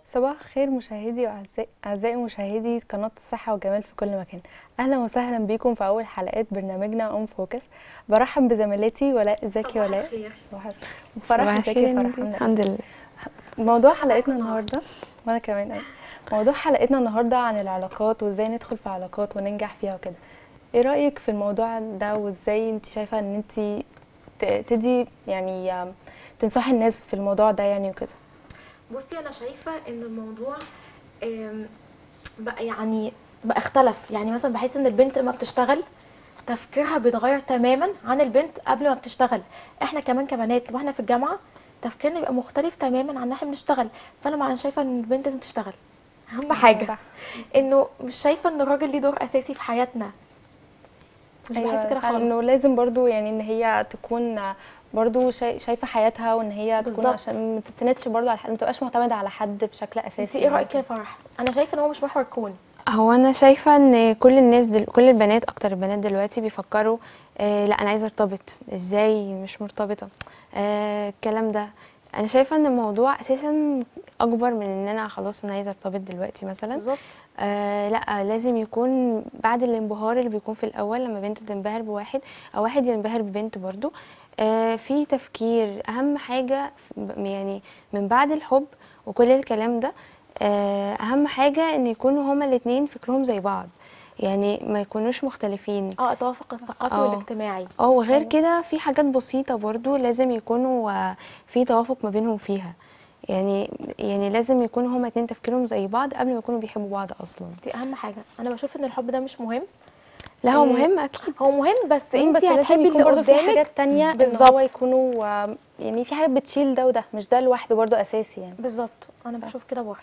صباح الخير مشاهدي واعزائي اعزائي مشاهدي قناه الصحه والجمال في كل مكان اهلا وسهلا بيكم في اول حلقات برنامجنا اون فوكس برحب بزميلتي ولاء ازيك يا ولاء صباح الخير صباح فرح ازيك يا الخير فرح عاملة إيه؟ الحمد لله موضوع حلقتنا النهارده وانا كمان أوي. موضوع حلقتنا النهارده عن العلاقات وازاي ندخل في علاقات وننجح فيها وكده ايه رايك في الموضوع ده وازاي انت شايفه ان انت ت- تدي يعني آم، تنصحي الناس في الموضوع ده يعني وكده بصي انا شايفه ان الموضوع آم، بقى يعني بقى اختلف يعني مثلا بحس ان البنت لما بتشتغل تفكيرها بيتغير تماما عن البنت قبل ما بتشتغل احنا كمان كبنات واحنا في الجامعه تفكيرنا بيبقى مختلف تماما عن ان احنا بنشتغل فانا مع شايفه ان البنت لازم تشتغل اهم حاجه صح. انه مش شايفه ان الراجل ليه دور اساسي في حياتنا مش بحس كده فعلا انه خالص لازم برضو يعني ان هي تكون برضو شاي- شايفه حياتها وان هي تكون بالظبط. عشان ما تتسندش برضو على حد ما تبقاش معتمده على حد بشكل اساسي انت ايه رايك يا فرح انا شايفه ان هو مش محور كون هو انا شايفه ان كل الناس دل... كل البنات اكتر البنات دلوقتي بيفكروا آه لا انا عايزه ارتبط ازاي مش مرتبطه آه الكلام ده انا شايفه ان الموضوع اساسا اكبر من ان انا خلاص انا عايزه ارتبط دلوقتي مثلا بالظبط آه لا لازم يكون بعد الانبهار اللي بيكون في الاول لما بنت تنبهر بواحد او واحد ينبهر ببنت برضو آه في تفكير اهم حاجه ف- يعني من بعد الحب وكل الكلام ده آه اهم حاجه ان يكونوا هما الاتنين فكرهم زي بعض يعني ما يكونوش مختلفين اه التوافق الثقافي اه. والاجتماعي اه وغير أيوة. كده في حاجات بسيطة برضو لازم يكونوا آه، في توافق ما بينهم فيها يعني يعني لازم يكونوا هما اتنين تفكيرهم زي بعض قبل ما يكونوا بيحبوا بعض اصلا دي اهم حاجه انا بشوف ان الحب ده مش مهم لا هو إيه، مهم اكيد هو مهم بس مم، انت بس لازم هتحبي يكون اللي برضو في قدامك حاجات تانية ان بالظبط. هو يكونوا آم، يعني في حاجات بتشيل ده وده مش ده لوحده برضو اساسي يعني بالظبط انا بشوف كده برضه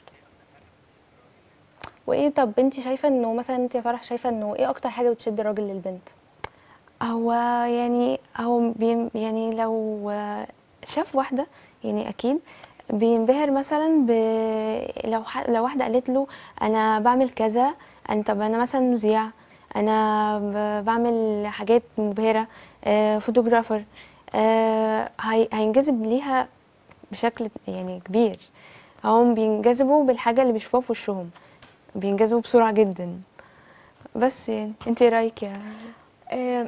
وايه طب انت شايفه انه مثلا انت يا فرح شايفه انه ايه اكتر حاجه بتشد الراجل للبنت هو يعني هو بي يعني لو آه، شاف واحدة يعني أكيد بينبهر مثلا ب لو ح... لو واحدة قالت له أنا بعمل كذا أنا طب أنا مثلا مذيع أنا ب... بعمل حاجات مبهرة آه فوتوغرافر آه هي... هينجذب ليها بشكل يعني كبير هم بينجذبوا بالحاجة اللي بيشوفوها في وشهم بينجذبوا بسرعة جدا بس يعني انت ايه رايك يا آه،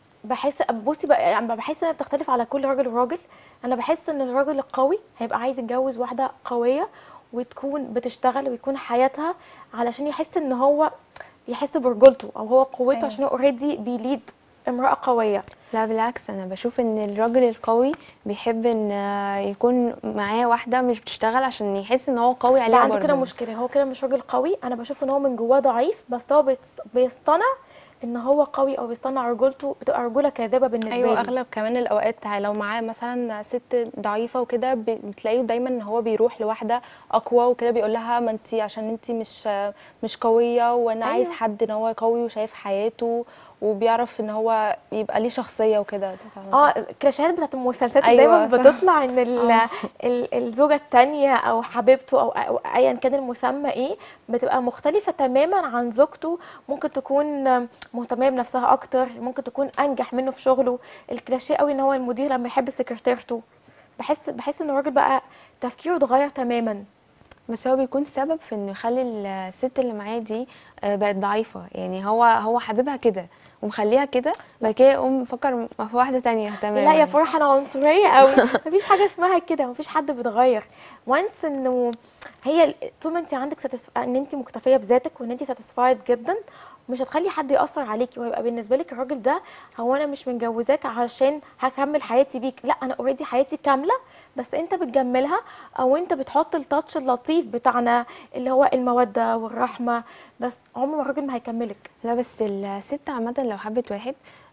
بحس بصي بقى يعني بحس انها بتختلف على كل راجل وراجل انا بحس ان الراجل القوي هيبقى عايز يتجوز واحده قويه وتكون بتشتغل ويكون حياتها علشان يحس ان هو يحس برجولته او هو قوته أيوة. عشان اوريدي بيليد امراه قويه لا بالعكس انا بشوف ان الراجل القوي بيحب ان آه، يكون معاه واحده مش بتشتغل عشان يحس ان هو قوي ده عليها عنده كده برضه مشكله هو كده مش راجل قوي انا بشوف ان هو من جواه ضعيف بس هو بيتص- بيصطنع ان هو قوي او بيصطنع رجولته بتبقى رجوله كاذبه بالنسبه ايوه لي اغلب كمان الاوقات لو معاه مثلا ست ضعيفه وكده ب- بتلاقيه دايما ان هو بيروح لواحده اقوى وكده بيقول لها ما انت عشان انت مش مش قويه وانا عايز أيوة. حد ان هو قوي وشايف حياته وبيعرف ان هو يبقى ليه شخصيه وكده أنت فاهمة اه صح؟ الكلاشيهات بتاعت المسلسلات أيوة، دايما صح. بتطلع ان ال- آه. ال- الزوجه التانية او حبيبته او أو ايا كان المسمى ايه بتبقى مختلفه تماما عن زوجته ممكن تكون مهتميه بنفسها اكتر ممكن تكون انجح منه في شغله الكلاشيه قوي ان هو المدير لما يحب سكرتيرته بحس بحس ان الراجل بقى تفكيره اتغير تماما بس هو بيكون سبب في انه يخلي الست اللي معاه دي آه، بقت ضعيفه يعني هو هو حاببها كده ومخليها كده بعد كده يقوم مفكر في واحده تانية تماما لا يا فرح انا عنصريه قوي مفيش حاجه اسمها كده مفيش حد بيتغير وانس انه هي ال- طول ما انت عندك ساتس... ان انت مكتفيه بذاتك وان انت ساتيسفايد جدا مش هتخلي حد ياثر عليكي وهيبقى بالنسبه لك الراجل ده هو انا مش متجوزاك علشان هكمل حياتي بيك لا انا اوريدي حياتي كامله بس انت بتجملها او انت بتحط التاتش اللطيف بتاعنا اللي هو الموده والرحمه بس عمر ما الراجل ما هيكملك لا بس الست عامه لو حبت واحد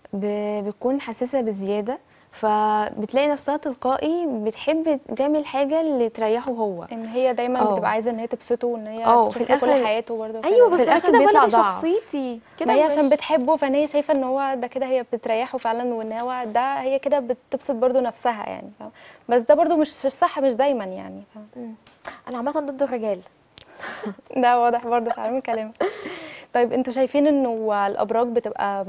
ب- بتكون حساسه بزياده فبتلاقي نفسها تلقائي بتحب تعمل حاجه اللي تريحه هو ان هي دايما اه. بتبقى عايزه ان هي تبسطه وان هي اه، تشوف في له كل الآخر- حياته برضه وكده. ايوه بس في انا الآخر كده بيطلع بلغي ضعف. شخصيتي كده ما هي عشان مش- بتحبه فان هي شايفه ان هو ده كده هي بتريحه فعلا وان هو ده هي كده بتبسط برضو نفسها يعني فاهمة؟ بس ده برضو مش مش صح مش دايما يعني فاهمة؟ مم. انا عامه ضد الرجال ده واضح برضو فعلا من كلامك طيب انتوا شايفين انه الابراج بتبقى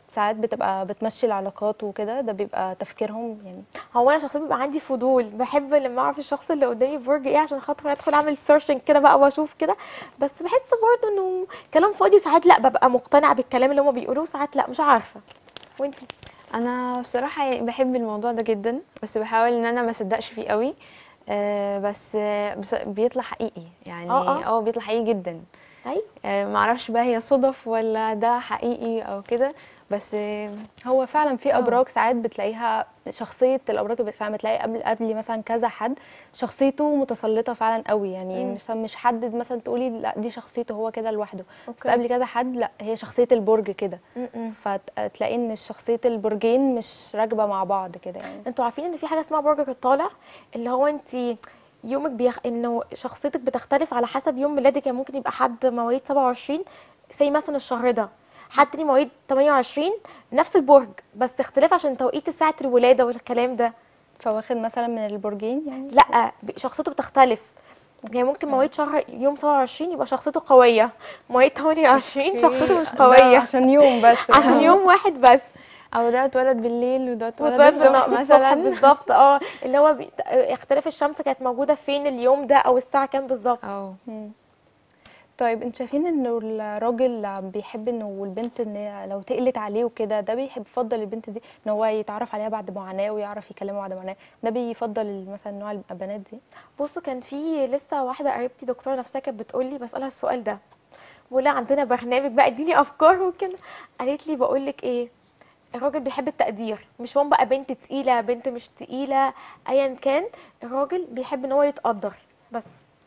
ساعات بتبقى بتمشي العلاقات وكده ده بيبقى تفكيرهم يعني هو انا شخصيا بيبقى عندي فضول بحب لما اعرف الشخص اللي قدامي برج ايه عشان خاطر ادخل اعمل سيرشنج كده بقى واشوف كده بس بحس برضه انه كلام فاضي وساعات لا ببقى مقتنعه بالكلام اللي هما بيقولوه وساعات لا مش عارفه وانتي انا بصراحه يعني بحب الموضوع ده جدا بس بحاول ان انا ما اصدقش فيه قوي آه، بس آه، بس بيطلع حقيقي يعني آه، آه. اه بيطلع حقيقي جدا اي آه، معرفش بقى هي صدف ولا ده حقيقي او كده بس آه، هو فعلا في آه. ابراج ساعات بتلاقيها شخصيه الابراج اللي فعلا بتلاقي قبل قبل مثلا كذا حد شخصيته متسلطه فعلا قوي يعني مم. مش مش حد مثلا تقولي لا دي شخصيته هو كده لوحده بس اوكي قبل كذا حد لا هي شخصيه البرج كده م-م. فتلاقي ان شخصيه البرجين مش راكبه مع بعض كده يعني انتوا عارفين ان في حاجه اسمها برجك الطالع اللي هو انت يومك بيخ... انه شخصيتك بتختلف على حسب يوم ميلادك يعني ممكن يبقى حد مواليد 27 زي مثلا الشهر ده حد تاني مواليد 28 نفس البرج بس اختلاف عشان توقيت ساعه الولاده والكلام ده فواخد مثلا من البرجين يعني لا ب- شخصيته بتختلف يعني ممكن مواليد شهر يوم 27 يبقى شخصيته قويه مواليد 28 شخصيته مش ده قويه عشان يوم بس عشان يوم واحد بس او ده اتولد بالليل وده اتولد وتولد الصبح بالصبح مثلا بالظبط اه اللي هو بي... اختلاف الشمس كانت موجوده فين اليوم ده او الساعه كام بالظبط اه مم. طيب انتوا شايفين انه الراجل بيحب انه البنت ان لو تقلت عليه وكده ده بيحب يفضل البنت دي ان هو يتعرف عليها بعد معاناه ويعرف يكلمها بعد معاناه ده بيفضل مثلا نوع البنات دي بصوا كان في لسه واحده قريبتي دكتوره نفسها كانت بتقول لي بسالها السؤال ده بقول لها عندنا برنامج بقى اديني افكار وكده قالت لي بقول لك ايه الراجل بيحب التقدير مش هو بقى بنت تقيله بنت مش تقيله ايا كان الراجل بيحب ان هو يتقدر بس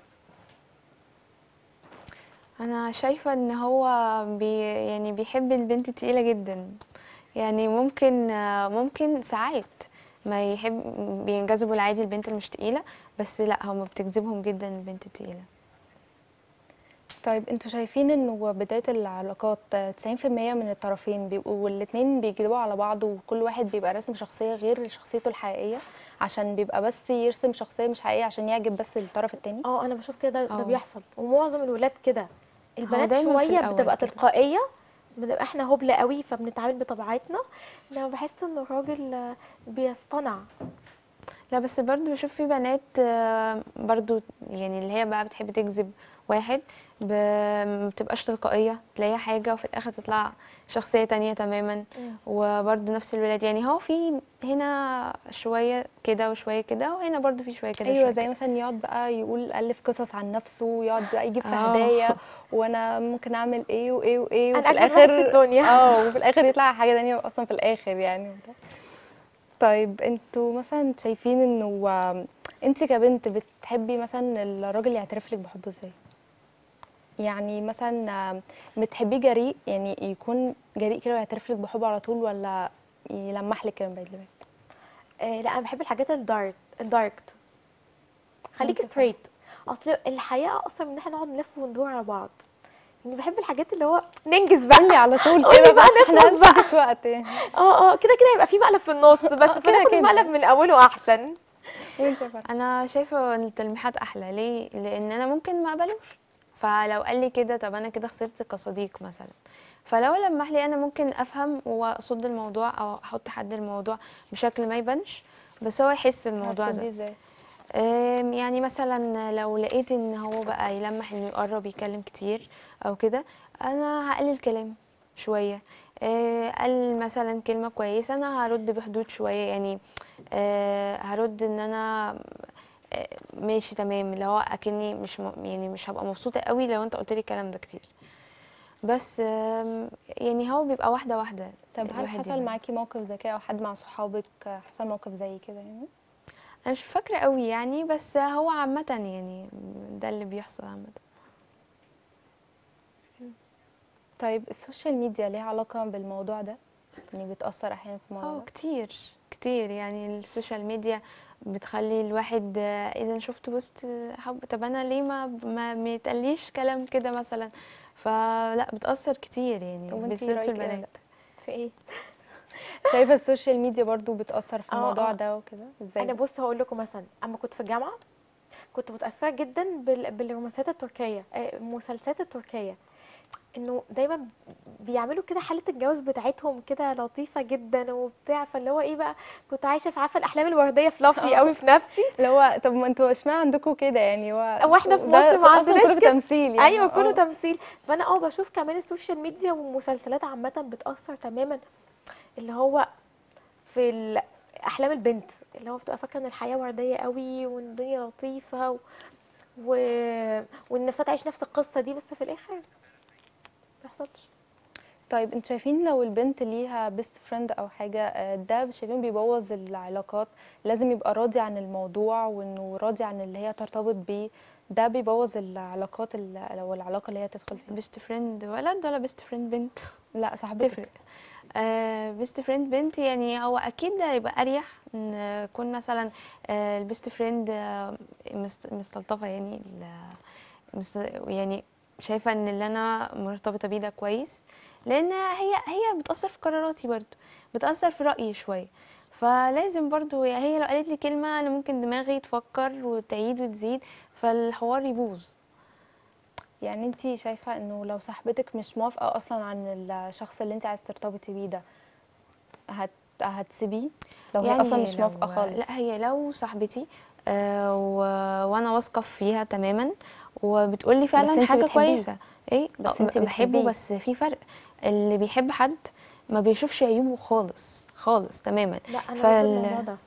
انا شايفه ان هو بي يعني بيحب البنت التقيله جدا يعني ممكن آه، ممكن ساعات ما يحب بينجذبوا العادي البنت اللي مش تقيله بس لا هم بتجذبهم جدا البنت التقيله طيب انتوا شايفين انه بدايه العلاقات 90% من الطرفين بيبقوا الاتنين بيكذبوا على بعض وكل واحد بيبقى راسم شخصيه غير شخصيته الحقيقيه عشان بيبقى بس يرسم شخصيه مش حقيقيه عشان يعجب بس الطرف التاني اه انا بشوف كده ده اه. بيحصل ومعظم الولاد كده البنات دايما في شويه الأول بتبقى كده. تلقائيه بنبقى احنا هبله قوي فبنتعامل بطبيعتنا انما بحس ان الراجل آه، بيصطنع لا بس برضو بشوف في بنات آه، برضو يعني اللي هي بقى بتحب تجذب واحد ب- ما بتبقاش تلقائية تلاقيها حاجة وفي الآخر تطلع شخصية تانية تماما مم. وبرضو نفس الولاد يعني هو في هنا شوية كده وشوية كده وهنا برضو في شوية كده ايوه وشوية زي كده. مثلا يقعد بقى يقول الف قصص عن نفسه ويقعد بقى يجيب في اه. هدايا وانا ممكن اعمل ايه وايه وايه أنا وفي أجمل واحد في الاخر الدنيا. اه وفي الاخر يطلع حاجه تانية اصلا في الاخر يعني وده. طيب انتوا مثلا شايفين انه آم، انت كبنت بتحبي مثلا الراجل يعترف لك بحبه ازاي يعني مثلا آم، بتحبيه جريء يعني يكون جريء كده ويعترف لك بحبه على طول ولا يلمح لك كده من بعيد لبعيد آه لا انا بحب الحاجات الدارك الداركت خليكي وانت ستريت اصل الحياه اصلا ان احنا نقعد نلف وندور على بعض يعني بحب الحاجات اللي هو ننجز بقى قولي على طول قولي كده بقى بس احنا نخلص بقى. مفيش وقت يعني اه اه كده كده هيبقى في مقلب في النص بس آه، كده فناخد كده. المقلب من اوله احسن وانت يا فرح انا شايفه ان التلميحات احلى ليه لان انا ممكن ما اقبلوش فلو قال لي كده طب انا كده خسرت كصديق مثلا فلو لمح لي انا ممكن افهم واصد الموضوع او احط حد الموضوع بشكل ما يبانش بس هو يحس الموضوع هتصديه ده ازاي أم، يعني مثلا لو لقيت ان هو بقى يلمح انه يقرب يتكلم كتير او كده انا هقلل كلام شويه أه، قال مثلا كلمه كويسه انا هرد بحدود شويه يعني أه، هرد ان انا أه، ماشي تمام اللي هو اكني مش م- يعني مش هبقى مبسوطه قوي لو انت قلت لي الكلام ده كتير بس أم، يعني هو بيبقى واحده واحده طب هل الواحد حصل يبقى- معاكي موقف زي كده او حد مع صحابك حصل موقف زي كده يعني انا مش فاكره قوي يعني بس هو عامه يعني ده اللي بيحصل عامه طيب السوشيال ميديا ليها علاقة بالموضوع ده يعني بتأثر احيانا في الموضوع اه ده كتير كتير يعني السوشيال ميديا بتخلي الواحد آه، اذا شفت بوست آه، حب طب انا ليه ما ما ميتقاليش كلام كده مثلا فلا بتأثر كتير يعني طب وانتي بالذات رأيك في ايه ولا البنات في ايه شايفة السوشيال ميديا برضو بتأثر في اه، الموضوع اه. ده وكده ازاي انا بص هقول لكم مثلا اما كنت في الجامعه كنت متاثره جدا بال... بالرومانسات التركيه آه، المسلسلات التركيه انه دايما بيعملوا كده حاله الجواز بتاعتهم كده لطيفه جدا وبتاع فاللي هو ايه بقى كنت عايشه في عارفه الاحلام الورديه فلافي آه. قوي في نفسي اللي هو طب ما انتوا اشمعنى عندكم كده يعني هو واحنا في ده مصر ما أصلاً عندناش كله كده. تمثيل يعني ايوه كله آه. تمثيل فانا اه بشوف كمان السوشيال ميديا والمسلسلات عامه بتاثر تماما اللي هو في ال- احلام البنت اللي هو بتبقى فاكره ان الحياه ورديه قوي وان الدنيا لطيفه و... و... وان نفسها تعيش نفس القصه دي بس في الاخر ما بيحصلش طيب انتوا شايفين لو البنت ليها بيست فريند او حاجه آه، ده شايفين بيبوظ العلاقات لازم يبقى راضي عن الموضوع وانه راضي عن اللي هي ترتبط بيه ده بيبوظ العلاقات ال- لو العلاقه اللي هي تدخل فيها بيست فريند ولد ولا بيست فريند بنت لا صاحبتك تفرق بيست فريند بنت يعني هو اكيد ده هيبقى اريح ان يكون مثلا البيست فريند مستلطفه يعني ال- مس- يعني شايفه ان اللي انا مرتبطه بيه ده كويس لان هي هي بتاثر في قراراتي برضو بتاثر في رايي شويه فلازم برضو يعني هي لو قالت لي كلمه انا ممكن دماغي تفكر وتعيد وتزيد فالحوار يبوظ يعني انت شايفه انه لو صاحبتك مش موافقه اصلا عن الشخص اللي انت عايزه ترتبطي بيه ده هت هتسيبيه لو هي اصلا مش لو- موافقه خالص لا هي لو صاحبتي آه و... وانا واثقه فيها تماما وبتقولي فعلا انتي حاجه بتحبيه. كويسه ايه بس آه، انتي بحبه بتحبيه. بس في فرق اللي بيحب حد ما بيشوفش عيوبه خالص خالص تماما لا انا فال- ضد الموضوع ده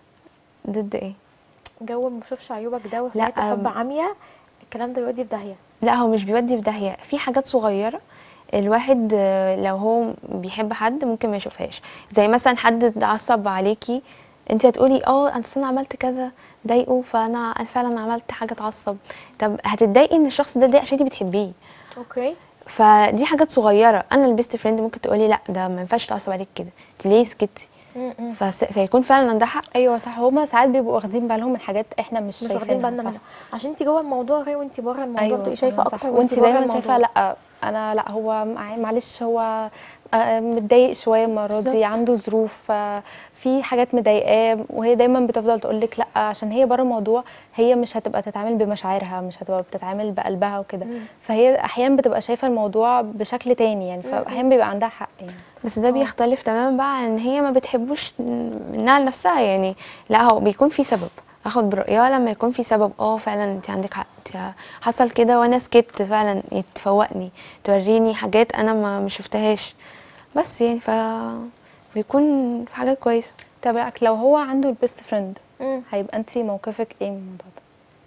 ضد ايه جو ما بشوفش عيوبك ده لا، وحياة حب أم- عمياء الكلام ده بيودي في داهيه لا هو مش بيودي في داهيه في حاجات صغيره الواحد آه، لو هو بيحب حد ممكن ما يشوفهاش زي مثلا حد اتعصب عليكي انت هتقولي اه انا أصل انا عملت كذا ضايقه فانا انا فعلا عملت حاجه تعصب طب هتتضايقي ان الشخص ده ضايق عشان انت بتحبيه اوكي فدي حاجات صغيره انا البيست فريند ممكن تقولي لا ده ما ينفعش تعصب عليك كده انت ليه سكتي م-م. فس... فيكون فعلا عندها حق ايوه صح هما ساعات بيبقوا واخدين بالهم من حاجات احنا مش مش واخدين شايفينها بالنا صح. منها عشان انت جوه الموضوع غير وانت بره الموضوع ايوه بتبقي شايفه تمام، صح. اكتر وانت بره دايما الموضوع. شايفه لا انا لا هو مع- معلش هو آه، متضايق شويه المره دي بالظبط. عنده ظروف آه، في حاجات مضايقاه وهي دايما بتفضل تقول لك لا عشان هي بره الموضوع هي مش هتبقى تتعامل بمشاعرها مش هتبقى بتتعامل بقلبها وكده مم. فهي احيانا بتبقى شايفه الموضوع بشكل تاني يعني فاحيانا بيبقى عندها حق يعني بس ده بيختلف تماما بقى عن ان هي ما بتحبوش منها لنفسها يعني لا هو بيكون في سبب اخد برأيها لما يكون في سبب اه فعلا انت عندك حق انت حصل كده وانا سكت فعلا تفوقني توريني حاجات انا ما ما شفتهاش بس يعني ف بيكون في حاجات كويسه تبعك لو هو عنده البيست فريند مم. هيبقى انت موقفك ايه من الموضوع ده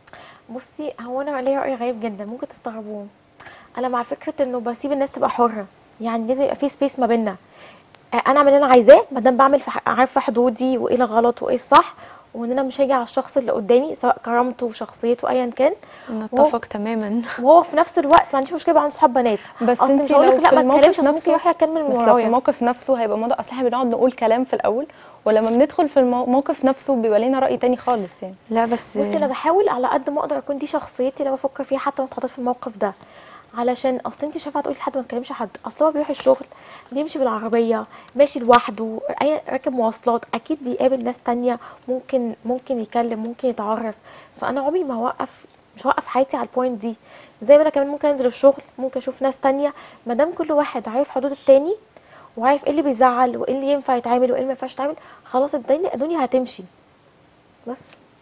بصي هو انا ليا راي غريب جدا ممكن تستغربوه انا مع فكره انه بسيب الناس تبقى حره يعني لازم يبقى في سبيس ما بيننا آه، انا اعمل اللي انا عايزاه ما دام بعمل في ح- عارفه حدودي وايه الغلط وايه الصح وان انا مش هاجي على الشخص اللي قدامي سواء كرامته وشخصيته ايا كان نتفق تماما وهو في نفس الوقت ما عنديش مشكله يبقى عنده صحاب بنات بس أصل انت مش هقول لو لك لا في ما الموقف تكلمش أصل ممكن نفسه يروح يكمل من بس لو في ورايا الموقف نفسه هيبقى موضوع اصل احنا بنقعد نقول كلام في الاول ولما بندخل في المو- الموقف نفسه بيبقى لنا راي تاني خالص يعني لا بس بصي انا بحاول على قد ما اقدر اكون دي شخصيتي اللي بفكر فيها حتى لو اتحطيت في الموقف ده علشان اصل انت مش هينفع تقولي لحد ما تكلمش حد اصل هو بيروح الشغل بيمشي بالعربيه ماشي لوحده اي راكب مواصلات اكيد بيقابل ناس تانية ممكن ممكن يكلم ممكن يتعرف فانا عمري ما هوقف مش هوقف حياتي على البوينت دي زي ما انا كمان ممكن انزل الشغل ممكن اشوف ناس تانية ما دام كل واحد عارف حدود التاني وعارف ايه اللي بيزعل وايه اللي ينفع يتعمل وايه اللي ما ينفعش يتعمل خلاص الدنيا الدنيا هتمشي بس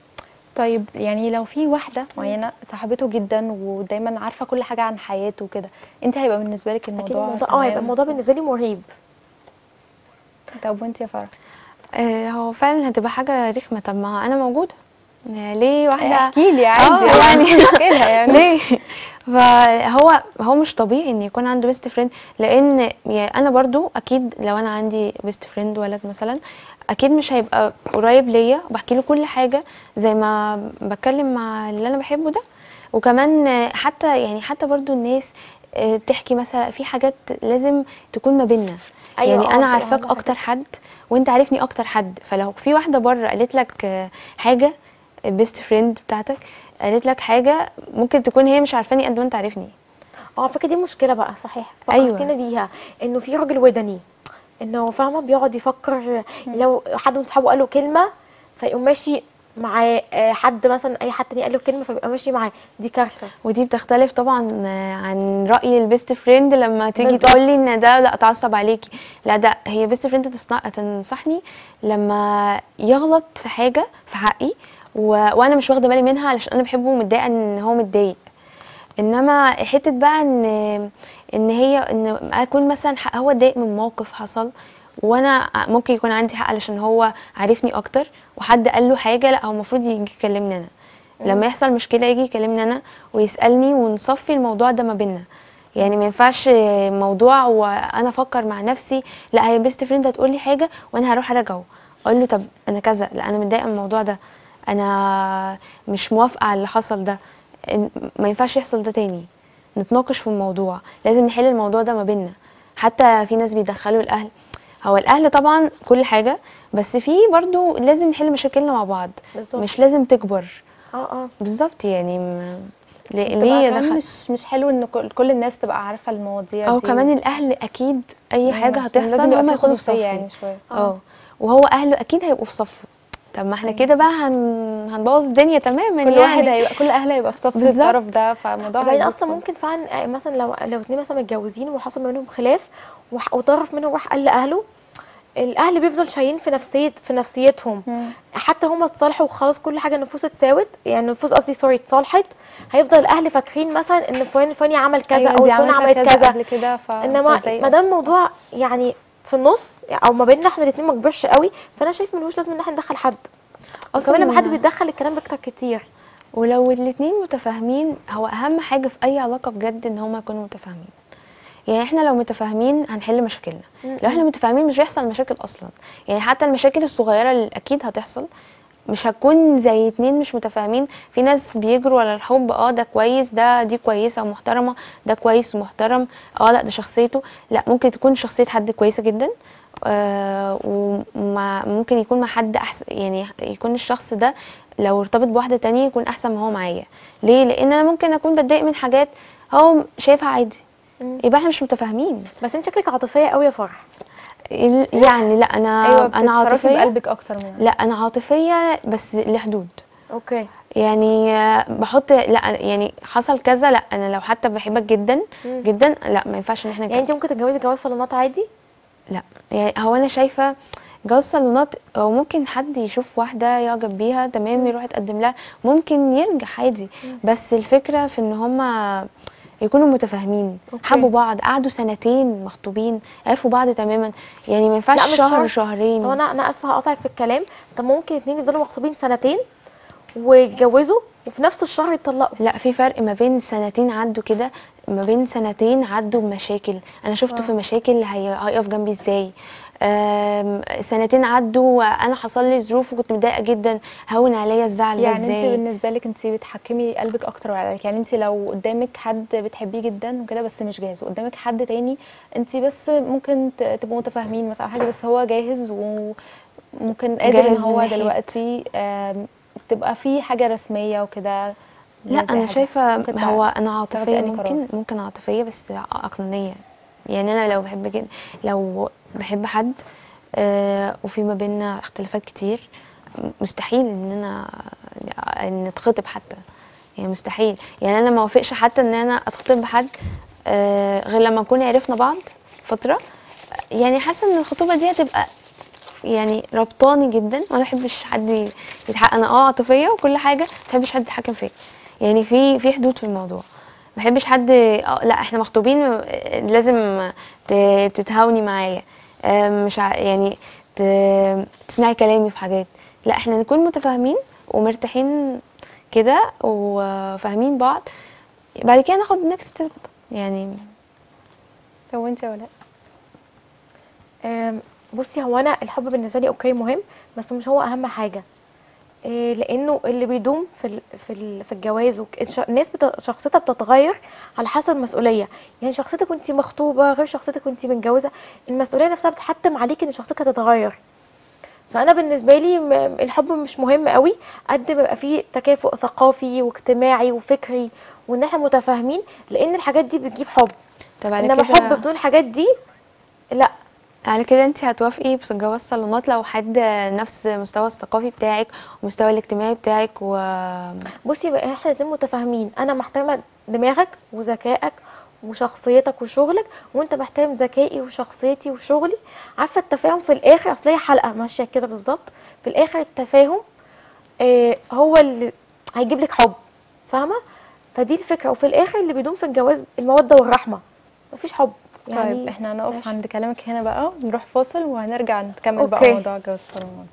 طيب يعني لو في واحده معينه صاحبته جدا ودايما عارفه كل حاجه عن حياته وكده انت هيبقى بالنسبه لك اكيد الموضوع الموضوع اه هيبقى تمام؟ الموضوع بالنسبه لي مرهيب طب وانت يا فرح آه هو فعلا هتبقى حاجه رخمه طب ما انا موجوده آه، ليه واحده احكي لي آه، عادي يعني يعني مشكله يعني ليه فهو هو مش طبيعي ان يكون عنده بيست فريند لان يعني انا برضو اكيد لو انا عندي بيست فريند ولد مثلا اكيد مش هيبقى قريب ليا وبحكي له كل حاجه زي ما بتكلم مع اللي انا بحبه ده وكمان آه، حتى يعني حتى برضو الناس آه، تحكي مثلا في حاجات لازم تكون ما بيننا أيوة، يعني آه، انا بتبقى عارفاك عندها اكتر حد وانت عارفني اكتر حد فلو في واحده بره قالت لك آه، حاجه البيست فريند بتاعتك قالت لك حاجه ممكن تكون هي مش عارفاني قد ما انت عارفني اه فكرة دي مشكلة بقى صحيح أيوة. فكرتينا بيها انه في راجل ودني انه فاهمة بيقعد يفكر لو حد من صحابه قال له كلمة فيقوم ماشي معاه آه، حد مثلا اي حد تاني قال له كلمه فبيبقى ماشي معاه دي كارثه ودي بتختلف طبعا آه، عن راي البيست فريند لما تيجي بالظبط. تقول لي ان ده لا اتعصب عليكي لا ده هي بيست فريند تنصحني لما يغلط في حاجه في حقي و... وانا مش واخده بالي منها علشان انا بحبه ومتضايقه ان هو متضايق انما حته بقى ان ان هي ان اكون مثلا حق- هو اتضايق من موقف حصل وانا ممكن يكون عندي حق علشان هو عارفني اكتر وحد قال له حاجه لا هو المفروض يجي يكلمني انا لما يحصل مشكله يجي يكلمني انا ويسالني ونصفي الموضوع ده ما بينا يعني ما ينفعش موضوع وانا افكر مع نفسي لا هي بيست فريند هتقول لي حاجه وانا هروح اراجعه اقول له طب انا كذا لا انا متضايقه من الموضوع ده انا مش موافقه على اللي حصل ده إن- ما ينفعش يحصل ده تاني نتناقش في الموضوع لازم نحل الموضوع ده ما بينا حتى في ناس بيدخلوا الاهل هو الاهل طبعا كل حاجه بس في برضو لازم نحل مشاكلنا مع بعض بالظبط مش لازم تكبر اه اه بالظبط يعني م... ليه بتبقى ليه كمان دخل مش مش حلو ان كل, كل الناس تبقى عارفه المواضيع او دي كمان الاهل اكيد اي مم، حاجه عشان هتحصل لازم يبقى هم في يكونوا في خصوصيه صفه يعني شويه اه وهو اهله اكيد هيبقوا في صفه طب ما احنا أيوة. كده بقى هن... هنبوظ الدنيا تماما كل يعني واحد هيبقى كل اهل هيبقى في صف بالظبط. الطرف ده فالموضوع بعدين هيبوظ اصلا خالص. ممكن فعلا آه، مثلا لو لو اتنين مثلا متجوزين وحصل ما بينهم خلاف وح- وطرف منهم راح قال لاهله الاهل بيفضل شايلين في نفسيه في نفسيتهم مم. حتى هما اتصالحوا وخلاص كل حاجه النفوس اتساوت يعني النفوس قصدي سوري اتصالحت هيفضل الاهل فاكرين مثلا ان فلان الفلاني عمل كذا أيوة او دي فلان عملت عملت كذا قبل كده ف انما فإزاي ما دام الموضوع يعني في النص او ما بيننا احنا الاثنين ما كبرش قوي فانا شايف ملوش لازم ان احنا ندخل حد أصلاً اصلا لما حد بيتدخل الكلام بيكتر كتير ولو الاتنين متفاهمين هو اهم حاجه في اي علاقه بجد ان هما يكونوا متفاهمين يعني احنا لو متفاهمين هنحل مشاكلنا لو احنا متفاهمين مش هيحصل مشاكل اصلا يعني حتى المشاكل الصغيره اللي اكيد هتحصل مش هتكون زي اتنين مش متفاهمين في ناس بيجروا على الحب اه ده كويس ده دي كويسه ومحترمه ده كويس ومحترم اه لا ده شخصيته لا ممكن تكون شخصيه حد كويسه جدا آه ومع ممكن يكون مع حد احسن يعني يكون الشخص ده لو ارتبط بواحده تانية يكون احسن ما هو معايا ليه لان انا ممكن اكون بتضايق من حاجات هو شايفها عادي مم. يبقى احنا مش متفاهمين بس انت شكلك عاطفيه قوي يا فرح ال- يعني لا انا ايوه انا بتتصرفي عاطفيه بقلبك اكتر منها لا انا عاطفيه بس لحدود اوكي يعني آه، بحط لا يعني حصل كذا لا انا لو حتى بحبك جدا مم. جدا لا ما ينفعش ان احنا يعني انت ممكن تتجوزي جواز صالونات عادي لا يعني هو انا شايفه جواز صالونات او ممكن حد يشوف واحده يعجب بيها تمام يروح يتقدم لها ممكن ينجح عادي بس الفكره في ان هما يكونوا متفاهمين أوكي. حبوا بعض قعدوا سنتين مخطوبين عرفوا بعض تماما يعني ما ينفعش لا، مش شهر شرط. شهرين طب انا انا اسفه هقطعك في الكلام طب ممكن اتنين يفضلوا مخطوبين سنتين ويتجوزوا وفي نفس الشهر يتطلقوا لا في فرق ما بين سنتين عدوا كده ما بين سنتين عدوا بمشاكل انا شفته آه. في مشاكل هي... هيقف جنبي ازاي آم، سنتين عدوا انا حصل لي ظروف وكنت متضايقه جدا هون عليا الزعل ده يعني انت ازاي بالنسبه لك انت بتحكمي قلبك اكتر وعقلك يعني انت لو قدامك حد بتحبيه جدا وكده بس مش جاهز وقدامك حد تاني انت بس ممكن ت- تبقوا متفاهمين مثلا أو حاجه بس هو جاهز وممكن قادر ان جاهز من هو ناحية. دلوقتي آم، تبقى في حاجه رسميه وكده لا زي انا حاجة. شايفه ممكن تع- هو انا تاخدي عاطفيه أي ممكن ممكن عاطفيه بس عقلانيه يعني انا لو بحب جد لو بحب حد آه وفي ما بيننا اختلافات كتير مستحيل ان انا ان اتخطب حتى يعني مستحيل يعني انا ما وافقش حتى ان انا اتخطب بحد آه غير لما نكون عرفنا بعض فتره يعني حاسه ان الخطوبه دي هتبقى يعني ربطاني جدا وانا ما بحبش حد يتحقق انا اه عاطفيه وكل حاجه بس ما بحبش حد يتحكم فيا يعني في في حدود في الموضوع ما بحبش حد آه لا احنا مخطوبين آه، لازم ت- تتهاوني معايا آه، مش ع- يعني ت- تسمعي كلامي في حاجات لا احنا نكون متفاهمين ومرتاحين كده وفاهمين بعض بعد كده ناخد نكست ستيب يعني طب وانت يا ولاء آم، بصي هو انا الحب بالنسبه لي اوكي مهم بس مش هو اهم حاجه إيه، لانه اللي بيدوم في ال في ال في الجواز وك- الش- الناس بت- شخصيتها بتتغير على حسب المسؤوليه يعني شخصيتك وانت مخطوبه غير شخصيتك وانت متجوزه المسؤوليه نفسها بتحتم عليك ان شخصيتك هتتغير فانا بالنسبه لي م- الحب مش مهم قوي قد ما يبقى فيه تكافؤ ثقافي واجتماعي وفكري وان احنا متفاهمين لان الحاجات دي بتجيب حب طب على انما كده حب بدون الحاجات دي لا على كده انت هتوافقي بجواز صالونات لو حد نفس المستوى الثقافي بتاعك والمستوى الاجتماعي بتاعك و بصي بقى احنا الاتنين متفاهمين انا محترمه دماغك وذكائك وشخصيتك وشغلك وانت محترم ذكائي وشخصيتي وشغلي عارفه التفاهم في الاخر اصل هي حلقه ماشيه كده بالظبط في الاخر التفاهم آه هو اللي هيجيب لك حب فاهمه فدي الفكره وفي الاخر اللي بيدوم في الجواز الموده والرحمه مفيش حب يعني طيب احنا هنقف ماشي. عند كلامك هنا بقى نروح فاصل وهنرجع نكمل بقى أوكي. موضوع جواز الصالونات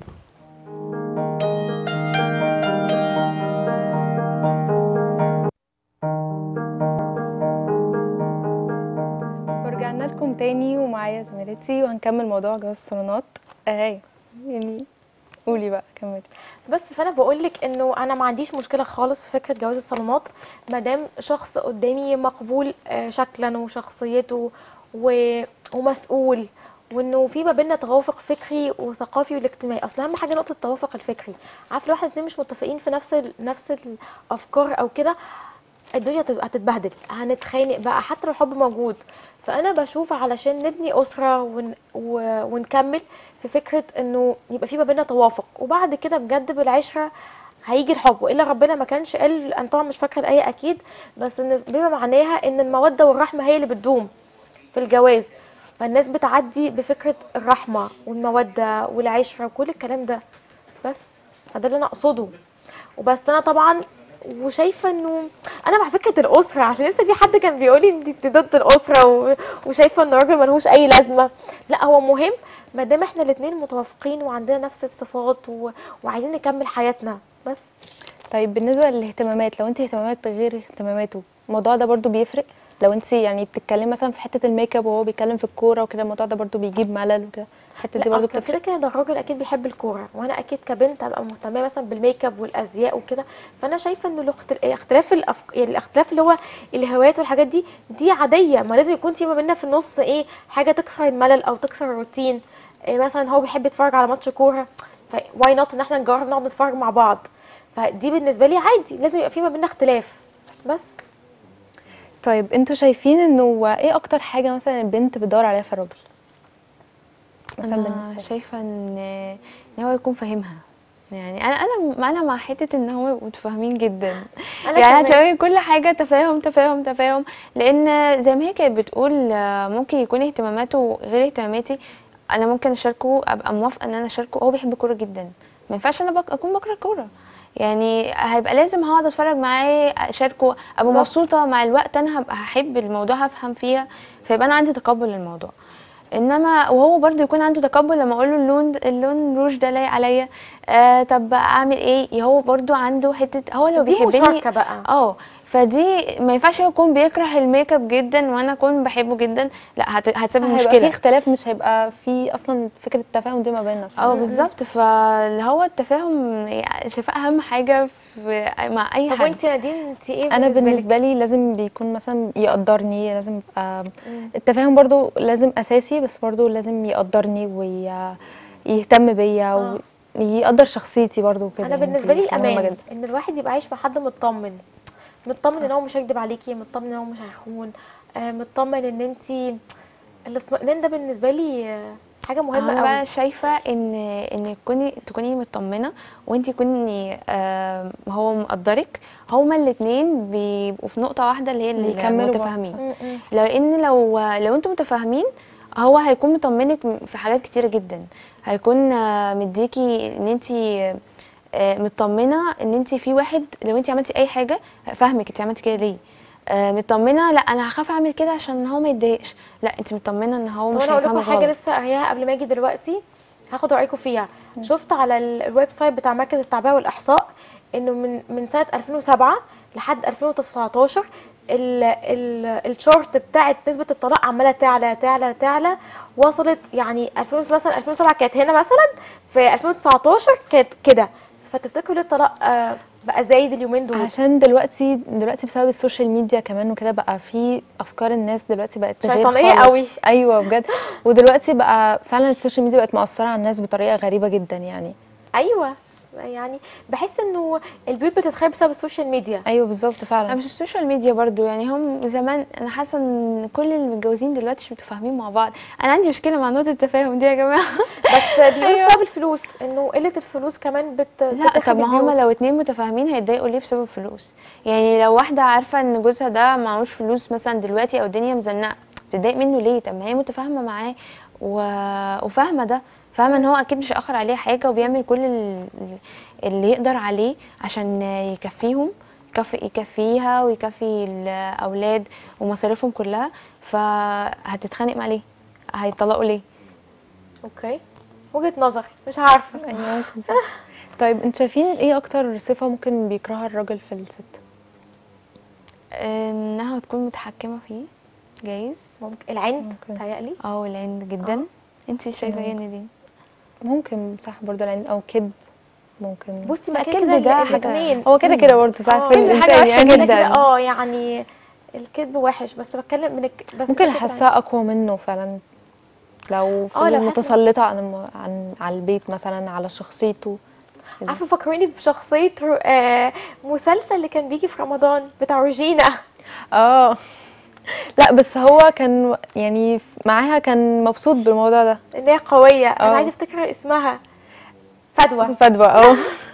ورجعنا لكم تاني ومعايا زميلتي وهنكمل موضوع جواز الصالونات اهي يعني قولي بقى كملي بس فانا بقول لك انه انا ما عنديش مشكله خالص في فكره جواز الصالونات ما دام شخص قدامي مقبول آه، شكلا وشخصيته و... ومسؤول وانه في ما بيننا توافق فكري وثقافي والاجتماعي اصل اهم حاجه نقطه التوافق الفكري عارف لو احنا اتنين مش متفقين في نفس ال... نفس الافكار او كده الدنيا هتبقى هتتبهدل هنتخانق بقى حتى لو الحب موجود فانا بشوف علشان نبني اسره ون... و... ونكمل في فكره انه يبقى في ما بيننا توافق وبعد كده بجد بالعشره هيجي الحب والا ربنا ما كانش قال انا طبعا مش فاكره الايه اكيد بس ان بما معناها ان الموده والرحمه هي اللي بتدوم في الجواز فالناس بتعدي بفكره الرحمه والموده والعشره وكل الكلام ده بس فده اللي انا اقصده وبس انا طبعا وشايفه انه انا مع فكره الاسره عشان لسه في حد كان بيقول لي انت ضد الاسره و... وشايفه ان الراجل ملهوش اي لازمه لا هو مهم ما دام احنا الاثنين متوافقين وعندنا نفس الصفات و... وعايزين نكمل حياتنا بس طيب بالنسبه للاهتمامات لو انت اهتمامات غير اهتماماته الموضوع ده برضو بيفرق لو انت يعني بتتكلمي مثلا في حته الميك اب وهو بيتكلم في الكوره وكده الموضوع ده برضو بيجيب ملل وكده الحته دي لا برضو اصل بتفرق كده كده ده الراجل اكيد بيحب الكوره وانا اكيد كبنت هبقى مهتمه مثلا بالميك اب والازياء وكده فانا شايفه انه الاخت- اختلاف الأفك... يعني الاختلاف اللي هو الهوايات والحاجات دي دي عاديه ما لازم يكون في ما بيننا في النص ايه حاجه تكسر الملل او تكسر الروتين إيه مثلا هو بيحب يتفرج على ماتش كوره فواي نوت ان احنا نجرب نقعد نتفرج مع بعض فدي بالنسبه لي عادي لازم يبقى في ما بيننا اختلاف بس طيب انتوا شايفين انه ايه اكتر حاجه مثلا البنت بتدور عليها في الراجل مثلا انا بالنسبه لك شايفه ان ان هو يكون فاهمها يعني انا انا انا مع حته ان هو يبقوا متفاهمين جدا انا يعني كمان. هتلاقي كل حاجه تفاهم تفاهم تفاهم لان زي ما هي كانت بتقول آه، ممكن يكون اهتماماته غير اهتماماتي انا ممكن اشاركه ابقى موافقه ان انا اشاركه هو بيحب الكوره جدا ما ينفعش انا بك اكون بكره الكوره يعني هيبقى لازم هقعد اتفرج معاه اشاركه ابقى بالظبط. مبسوطه مع الوقت انا هبقى هحب الموضوع هفهم فيها فيبقى انا عندي تقبل للموضوع انما وهو برضو يكون عنده تقبل لما اقول له اللون اللون روج ده لايق عليا آه طب اعمل ايه هو برضو عنده حته هو لو دي بيحبني مشاركه بقى اه فدي ما ينفعش هو يكون بيكره الميك اب جدا وانا اكون بحبه جدا لا هت- هتسبب هيبقى في مشكله اختلاف مش هيبقى في اصلا فكره التفاهم دي ما بيننا اه بالظبط فاللي هو التفاهم شايفاه اهم حاجه في مع اي طب حد وانت يا نادين انت ايه انا بالنسبه لك؟ بالنسبه لي لازم بيكون مثلا يقدرني لازم يبقى مم. التفاهم برضو لازم اساسي بس برضو لازم يقدرني ويهتم بيا آه. ويقدر شخصيتي برضو وكده انا يعني بالنسبه لي دي حاجة مهمة الامان جدا. ان الواحد يبقى عايش مع حد مطمن مطمن ان هو مش هيكدب عليكي مطمن ان هو مش هيخون آه، مطمن ان انت الاطمئنان ده بالنسبه لي آه، حاجه مهمه انا بقى قوي شايفه ان ان تكوني تكوني مطمنه وانت تكوني آه هو مقدرك هما الاثنين بيبقوا في نقطه واحده اللي هي بيكملوا بعض. المتفاهمين م- م. لان لو لو انتوا متفاهمين هو هيكون مطمنك في حاجات كتيره جدا هيكون آه، مديكي ان انت مطمنه ان انت في واحد لو انت عملتي اي حاجه فاهمك انت عملتي كده ليه آه، مطمنه لا انا هخاف اعمل كده عشان هو ما يتضايقش لا انت مطمنه ان هو طب مش انا اقول لكم هيفهمك حاجه غلط لسه قارياها قبل ما اجي دلوقتي هاخد رايكم فيها شفت على ال- الويب سايت بتاع مركز التعبئه والاحصاء انه من من سنه 2007 لحد 2019 ال ال الشورت بتاعت نسبه الطلاق عماله تعلى تعلى تعلى وصلت يعني 2000 مثلا 2007 كانت هنا مثلا في 2019 كانت كده فتفتكروا ليه الطلاق آه، بقى زايد اليومين دول عشان دلوقتي دلوقتي بسبب السوشيال ميديا كمان وكده بقى في افكار الناس دلوقتي بقت غير شيطانية خالص. قوي. ايوه بجد ودلوقتي بقى فعلا السوشيال ميديا بقت مؤثره على الناس بطريقه غريبه جدا يعني ايوه يعني بحس انه البيوت بتتخرب بسبب السوشيال ميديا ايوه بالظبط أنا فعلا مش السوشيال ميديا برضو يعني هم زمان انا حاسه ان كل اللي متجوزين دلوقتي مش متفاهمين مع بعض انا عندي مشكله مع نقطه التفاهم دي يا جماعه بس بيقولوا أيوة. بسبب الفلوس انه قله الفلوس كمان بت لا بتخرب طب ما هم البيوت. لو اتنين متفاهمين هيتضايقوا ليه بسبب فلوس يعني لو واحده عارفه ان جوزها ده معهوش فلوس مثلا دلوقتي او الدنيا مزنقه تتضايق منه ليه طب ما هي متفاهمه معاه و... وفاهمه ده فاهمه ان هو اكيد مش هيأخر عليها حاجه وبيعمل كل ال- اللي يقدر عليه عشان يكفيهم يكفي يكفيها ويكفي الاولاد ومصاريفهم كلها فهتتخانق مع ليه هيطلقوا ليه اوكي وجهه نظر مش عارفه ايوه ممكن صح طيب انتوا شايفين ايه اكتر صفة ممكن بيكرهها الراجل في الست انها تكون متحكمه فيه جايز ممكن العند ممكن. تهيألي اه العند جدا انت شايفه ايه يا نادين ممكن صح برضه لان او كذب ممكن بصي ما لا، كده الكذب كده ده حاجة- الاثنين هو كده كده برضه صح في كل حاجة الانسان وحشة يعني كده كده كده جدا اه يعني الكذب وحش بس بتكلم من الك... بس ممكن كده كده احسها اقوى منه فعلا لو اه، لو فضل حاسة- متسلطة عن الم- عن على البيت مثلا على شخصيته عارفه فكروني بشخصيه رو- آه مسلسل اللي كان بيجي في رمضان بتاع روجينا اه لا بس هو كان يعني معاها كان مبسوط بالموضوع ده ان هي قويه انا اه. عايزه افتكر اسمها فدوى فدوى اه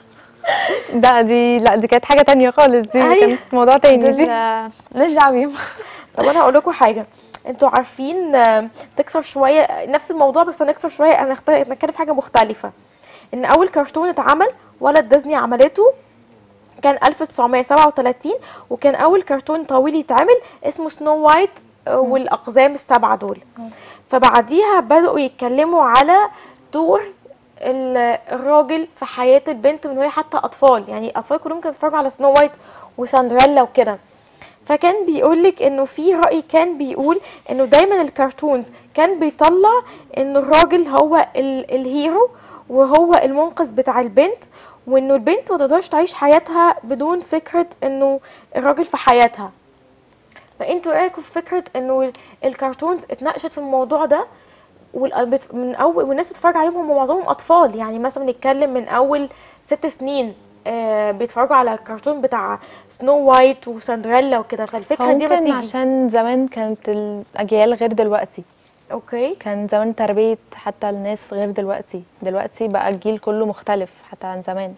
ده دي لا دي كانت حاجة تانية خالص دي أيوة. كانت موضوع تاني دول دي آه، مالناش دعوه بيهم طب انا هقول لكم حاجه انتوا عارفين آه، تكسر شويه نفس الموضوع بس هنكسر شويه انا اختار نتكلم في حاجه مختلفه ان اول كرتون اتعمل ولد ديزني عملته كان 1937 وكان اول كرتون طويل يتعمل اسمه سنو وايت آه، والاقزام السبعه دول فبعديها بدأوا يتكلموا على دور ال- الراجل في حياة البنت من وهي حتى أطفال يعني الأطفال كلهم كانوا بيتفرجوا على سنو وايت وسندريلا وكده فكان بيقولك انه في رأي كان بيقول انه دايما الكرتونز كان بيطلع انه الراجل هو ال الهيرو وهو المنقذ بتاع البنت وانه البنت ما تقدرش تعيش حياتها بدون فكرة انه الراجل في حياتها فانتوا ايه رايكم في فكره انه الكرتونز اتناقشت في الموضوع ده وال- بت- من اول والناس بتتفرج عليهم هم معظمهم اطفال يعني مثلا نتكلم من اول ست سنين آه بيتفرجوا على الكرتون بتاع سنو وايت وسندريلا وكده فالفكره دي ممكن بتيجي عشان زمان كانت الأجيال غير دلوقتي اوكي كان زمان تربية حتى الناس غير دلوقتي دلوقتي بقى الجيل كله مختلف حتى عن زمان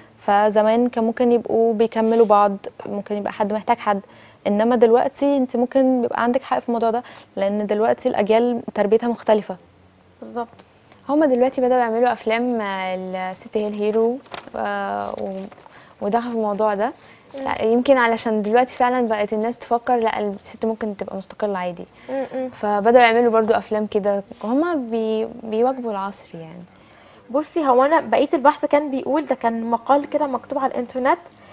فزمان كان ممكن يبقوا بيكملوا بعض ممكن يبقى حد محتاج حد انما دلوقتي انت ممكن يبقى عندك حق في الموضوع ده لان دلوقتي الاجيال تربيتها مختلفة بالظبط هما دلوقتي بدأوا يعملوا أفلام آه، الست هي الهيرو آه، و- ودخلوا في الموضوع ده لا، يمكن علشان دلوقتي فعلا بقت الناس تفكر لا الست ممكن تبقى مستقلة عادي م-م. فبدأوا يعملوا برضو أفلام كده هما بي بيواكبوا العصر يعني بصي هو انا بقيه البحث كان بيقول ده كان مقال كده مكتوب على الانترنت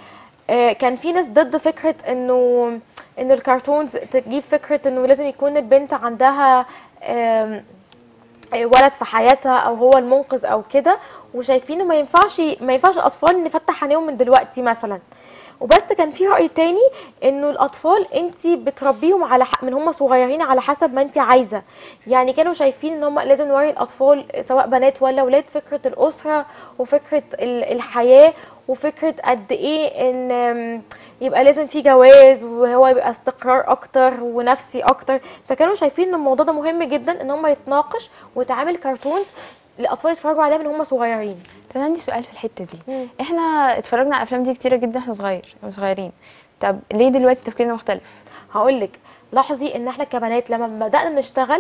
آه، كان في ناس ضد فكره انه ان الكرتونز تجيب فكره انه لازم يكون البنت عندها آم، آه، ولد في حياتها او هو المنقذ او كده وشايفين ما ينفعش ما ينفعش الاطفال نفتح عينيهم من دلوقتي مثلا وبس كان في راي تاني انه الاطفال انت بتربيهم على ح... من هم صغيرين على حسب ما انت عايزه يعني كانوا شايفين ان هم لازم نوري الاطفال سواء بنات ولا ولاد فكره الاسره وفكره ال- الحياه وفكره قد ايه ان آم، يبقى لازم في جواز وهو يبقى استقرار اكتر ونفسي اكتر فكانوا شايفين ان الموضوع ده مهم جدا ان هم يتناقش ويتعمل كرتونز الاطفال يتفرجوا عليها من هم صغيرين طب عندي سؤال في الحتة دي مم. احنا اتفرجنا على الأفلام دي كتيرة جدا احنا صغير واحنا صغيرين طب ليه دلوقتي تفكيرنا مختلف؟ هقول لك لاحظي ان احنا كبنات لما بدانا نشتغل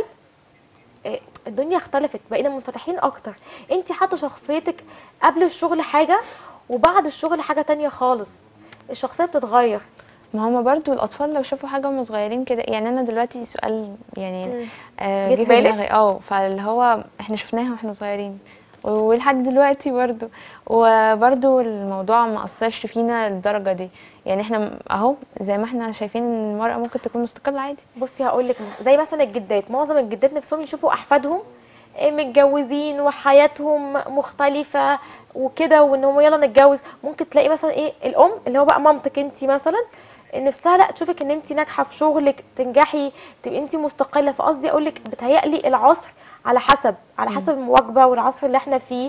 إيه، الدنيا اختلفت بقينا منفتحين اكتر انت حتى شخصيتك قبل الشغل حاجه وبعد الشغل حاجه تانية خالص الشخصيه بتتغير ما هما برضو الأطفال لو شافوا حاجة وهم صغيرين كده يعني أنا دلوقتي سؤال يعني مم. آه، جه جه في في بالك؟ دماغي اه فاللي هو احنا شفناها واحنا صغيرين ولحد دلوقتي برضو وبرضو الموضوع ما أثرش فينا للدرجة دي يعني احنا م- اهو زي ما احنا شايفين ان المرأة ممكن تكون مستقلة عادي بصي هقول لك زي مثلا الجدات معظم الجدات نفسهم يشوفوا احفادهم إيه، متجوزين وحياتهم مختلفه وكده وان هم يلا نتجوز ممكن تلاقي مثلا ايه الام اللي هو بقى مامتك انت مثلا نفسها لا تشوفك ان انت ناجحه في شغلك تنجحي تبقي انت مستقله فقصدي اقول لك بتهيألي العصر على حسب على حسب المواكبه والعصر اللي احنا فيه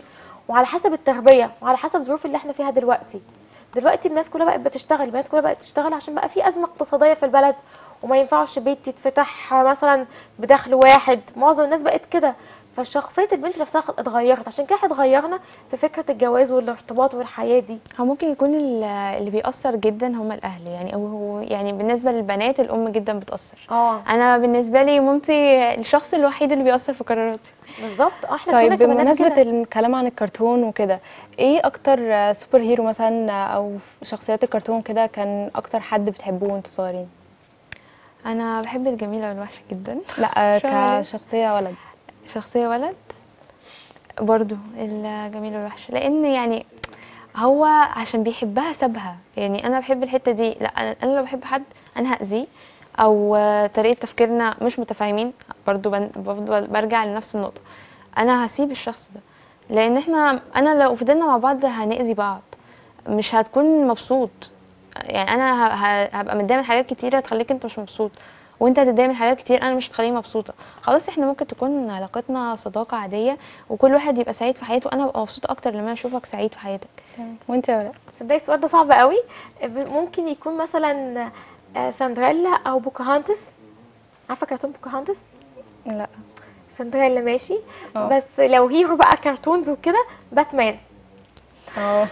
وعلى حسب التربيه وعلى حسب الظروف اللي احنا فيها دلوقتي دلوقتي الناس كلها بقت بتشتغل البنات كلها بقت تشتغل عشان بقى في ازمه اقتصاديه في البلد وما ينفعش بيت يتفتح مثلا بدخل واحد معظم الناس بقت كده فشخصيه البنت نفسها اتغيرت عشان كده احنا اتغيرنا في فكره الجواز والارتباط والحياه دي هو ممكن يكون ال- اللي بيأثر جدا هم الأهل يعني أو هو يعني بالنسبة للبنات الأم جدا بتأثر اه أنا بالنسبة لي مامتي الشخص الوحيد اللي بيأثر في قراراتي بالظبط اه احنا طيب كلنا كبنات بمناسبة كده. الكلام عن الكرتون وكده ايه اكتر آه، سوبر هيرو مثلا آه، او شخصيات الكرتون كده كان اكتر حد بتحبوه وانتوا صغيرين أنا بحب الجميلة والوحشة جدا لا آه، شو عليه؟ كشخصية ولد شخصية ولد برضو الجميل والوحش لأن يعني هو عشان بيحبها سابها يعني أنا بحب الحتة دي لا أنا أنا لو بحب حد أنا هأذيه أو آه، طريقة تفكيرنا مش متفاهمين برضو بن- بفضل برجع لنفس النقطة أنا هسيب الشخص ده لأن احنا أنا لو فضلنا مع بعض هنأذي بعض مش هتكون مبسوط يعني انا ه- ه- هبقى متضايقه من حاجات كتيره تخليك انت مش مبسوط وانت هتتضايق من حاجات كتير انا مش هتخليني مبسوطه خلاص احنا ممكن تكون علاقتنا صداقه عاديه وكل واحد يبقى سعيد في حياته انا ببقى مبسوطه اكتر لما اشوفك سعيد في حياتك وانت يا ولاء تصدقي السؤال ده صعب قوي ممكن يكون مثلا آه، سندريلا او بوكاهانتس عارفه كرتون بوكاهانتس لا سندريلا ماشي اه. بس لو هيرو بقى كرتونز وكده باتمان اه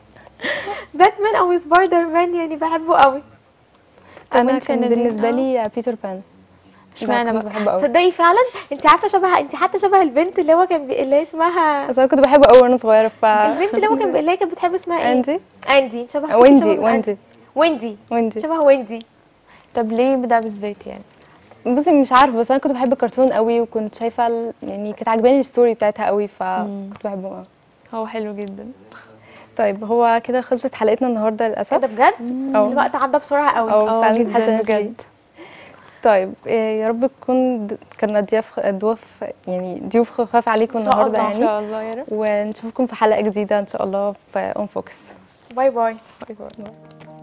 باتمان او سبايدر مان يعني بحبه قوي طب انا وانت كان نادين؟ بالنسبة اه. لي آه، بيتر بان اشمعنى كنت بقى بحبه قوي تصدقي فعلا انت عارفه شبه انت حتى شبه البنت اللي هو كان بي... اللي هي اسمها بس انا كنت بحبه قوي وانا صغيرة ف البنت اللي هو كان بي... اللي هي كانت بتحب اسمها ايه اندي اندي شبه ويندي شبه من ويندي ويندي ويندي شبه ويندي طب ليه ده بالذات يعني بصي مش عارفه بس انا كنت بحب الكرتون قوي وكنت شايفه ال- يعني كانت عجباني الستوري بتاعتها قوي مم. فكنت بحبه قوي هو حلو جدا طيب هو كده خلصت حلقتنا النهارده ايه للاسف ده بجد أو. الوقت عدى بسرعه قوي او اه فعلا جدا حاسه بجد. بجد طيب إيه، يا رب تكون د- كنا ضياف ضيوف يعني ضيوف خفاف عليكم إن شاء النهارده الله. ان يعني شاء الله يا رب ونشوفكم في حلقه جديده ان شاء الله في اون فوكس باي باي باي باي